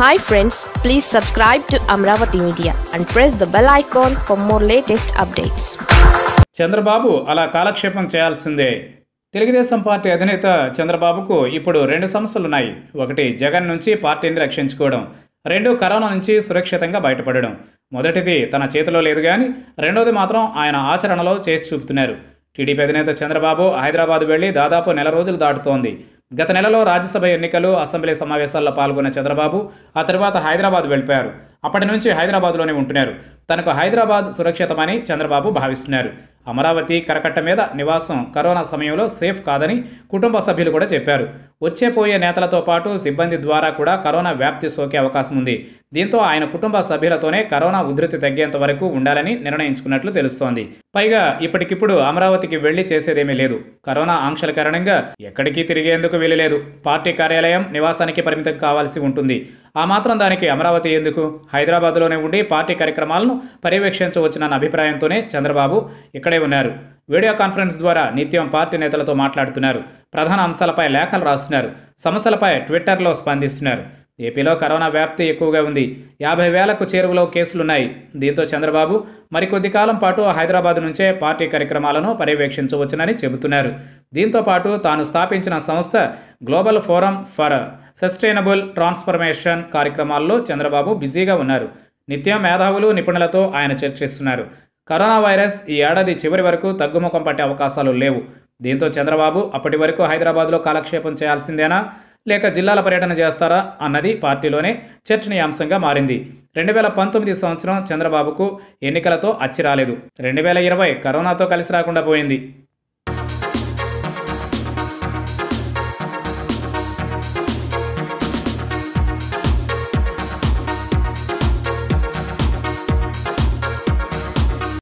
hi friends please subscribe to Amaravati media and press the bell icon for more latest updates Chandrababu అలా కాలక్షేపం చేయాల్సిందే Telugu Desam party అధినేత చంద్రబాబుకు ఇప్పుడు రెండు సమస్యలున్నాయి ఒకటి జగన్ నుంచి పార్టీని రక్షించుకోవడం రెండు కరోనా నుంచి సురక్షితంగా బయటపడడం మొదటిది తన చేతిలో లేదు కానీ రెండోది మాత్రం ఆయన ఆచరణలో చేసి చూపుతున్నారు టీడీపీ అధినేత చంద్రబాబు హైదరాబాద్ వెళ్లి దాదాపు నెల రోజులు దాటుతోంది గత నెలలో రాజ్యసభ ఎన్నికలు అసెంబ్లీ సమావేశాల్లో పాల్గొన్న చంద్రబాబు ఆ తర్వాత హైదరాబాద్ వెళ్ళిపోయారు అప్పటి నుంచి హైదరాబాద్లోనే ఉంటున్నారు తనకు హైదరాబాద్ సురక్షితమని చంద్రబాబు భావిస్తున్నారు అమరావతి కరకట్ట మీద నివాసం కరోనా సమయంలో సేఫ్ కాదని కుటుంబ సభ్యులు కూడా చెప్పారు వచ్చే పోయే నేతలతో పాటు సిబ్బంది ద్వారా కూడా కరోనా వ్యాప్తి సోకే అవకాశం ఉంది దీంతో ఆయన కుటుంబ సభ్యులతోనే కరోనా ఉధృతి తగ్గేంత వరకు ఉండాలని నిర్ణయించుకున్నట్లు తెలుస్తోంది పైగా ఇప్పటికిప్పుడు అమరావతికి వెళ్లి చేసేదేమీ లేదు కరోనా ఆంక్షల కారణంగా ఎక్కడికి తిరిగేందుకు వీలులేదు పార్టీ కార్యాలయం నివాసానికి పరిమితం కావాల్సి ఉంటుంది ఆ మాత్రం దానికి అమరావతి ఎందుకు హైదరాబాద్లోనే ఉండి పార్టీ కార్యక్రమాలను పర్యవేక్షించవచ్చునన్న అభిప్రాయంతోనే చంద్రబాబు ఇక్కడే ఉన్నారు వీడియో కాన్ఫరెన్స్ ద్వారా నిత్యం పార్టీ నేతలతో మాట్లాడుతున్నారు ప్రధాన అంశాలపై లేఖలు రాస్తున్నారు సమస్యలపై ట్విట్టర్లో స్పందిస్తున్నారు ఏపీలో కరోనా వ్యాప్తి ఎక్కువగా ఉంది యాభై వేలకు చేరువలో కేసులున్నాయి దీంతో చంద్రబాబు మరికొద్ది కాలం పాటు హైదరాబాద్ నుంచే పార్టీ కార్యక్రమాలను పర్యవేక్షించవచ్చునని చెబుతున్నారు దీంతో పాటు తాను స్థాపించిన సంస్థ global forum for sustainable transformation కార్యక్రమాల్లో చంద్రబాబు బిజీగా ఉన్నారు నిత్యం మేధావులు నిపుణులతో ఆయన చర్చిస్తున్నారు కరోనా వైరస్ ఈ ఏడాది చివరి వరకు తగ్గుముఖం పట్టే అవకాశాలు లేవు దీంతో చంద్రబాబు అప్పటి వరకు హైదరాబాద్లో కాలక్షేపం చేయాల్సిందేనా లేక జిల్లాల పర్యటన చేస్తారా అన్నది పార్టీలోనే చర్చనీయాంశంగా మారింది రెండు వేల పంతొమ్మిది సంవత్సరం చంద్రబాబుకు ఎన్నికలతో అచ్చి రాలేదు రెండు వేల ఇరవై కరోనాతో కలిసి రాకుండా పోయింది